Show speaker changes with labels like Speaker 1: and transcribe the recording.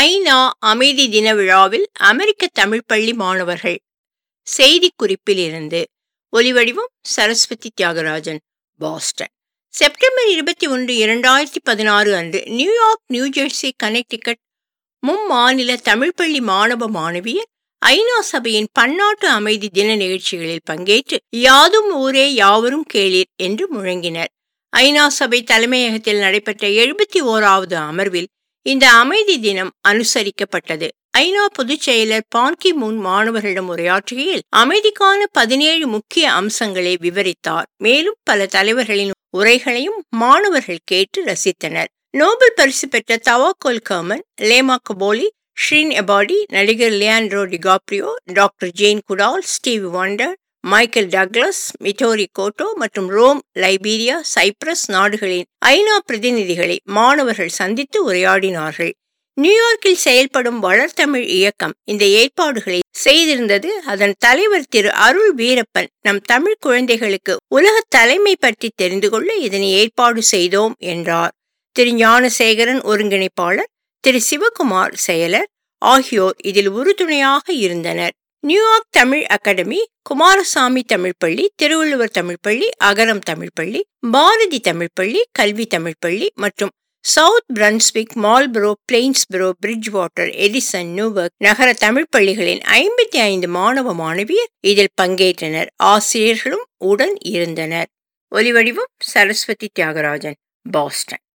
Speaker 1: ஐநா அமைதி தின விழாவில் அமெரிக்க தமிழ் பள்ளி மாணவர்கள் செய்திக்குறிப்பில் இருந்து ஒலிவடிவம் சரஸ்வதி தியாகராஜன் பாஸ்டன் செப்டம்பர் இருபத்தி ஒன்று இரண்டாயிரத்தி பதினாறு அன்று நியூயார்க் நியூஜெர்சி கனெக்டிகட் மும்மாநில தமிழ் பள்ளி மாணவ மாணவியர் ஐநா சபையின் பன்னாட்டு அமைதி தின நிகழ்ச்சிகளில் பங்கேற்று யாதும் ஊரே யாவரும் கேளீர் என்று முழங்கினர் ஐநா சபை தலைமையகத்தில் நடைபெற்ற எழுபத்தி ஓராவது அமர்வில் இந்த அமைதி தினம் அனுசரிக்கப்பட்டது ஐநா பொதுச் செயலர் பான்கி முன் மாணவர்களிடம் உரையாற்றுகையில் அமைதிக்கான பதினேழு முக்கிய அம்சங்களை விவரித்தார் மேலும் பல தலைவர்களின் உரைகளையும் மாணவர்கள் கேட்டு ரசித்தனர் நோபல் பரிசு பெற்ற தவாக்கோல் கர்மன் லேமா கபோலி ஷ்ரீன் எபாடி நடிகர் Leonardo DiCaprio doctor Jane Goodall Stevie Wonder Michael Douglas Midori Goto மற்றும் ரோம் லைபீரியா சைப்ரஸ் நாடுகளின் ஐநா பிரதிநிதிகளை மாணவர்கள் சந்தித்து உரையாடினார்கள் நியூயார்க்கில் செயல்படும் வளர்த்தமிழ் இயக்கம் இந்த ஏற்பாடுகளை செய்திருந்தது அதன் தலைவர் திரு அருள் வீரப்பன் நம் தமிழ் குழந்தைகளுக்கு உலக தலைமை பற்றி தெரிந்து கொள்ள இதனை ஏற்பாடு செய்தோம் என்றார் திரு ஞானசேகரன் ஒருங்கிணைப்பாளர் திரு சிவகுமார் செயலர் ஆகியோர் இதில் உறுதுணையாக இருந்தனர் நியூயார்க் தமிழ் அகாடமி குமாரசாமி தமிழ் பள்ளி திருவள்ளுவர் தமிழ் பள்ளி அகரம் தமிழ் பள்ளி பாரதி தமிழ் பள்ளி கல்வி தமிழ் பள்ளி மற்றும் South Brunswick Marlboro Plainsboro Bridgewater Edison Newark நகர தமிழ் பள்ளிகளின் ஐம்பத்தி ஐந்து மாணவ மாணவியர் இதில் பங்கேற்றனர் ஆசிரியர்களும் உடன் இருந்தனர் ஒலிவடிவம் சரஸ்வதி தியாகராஜன் பாஸ்டன்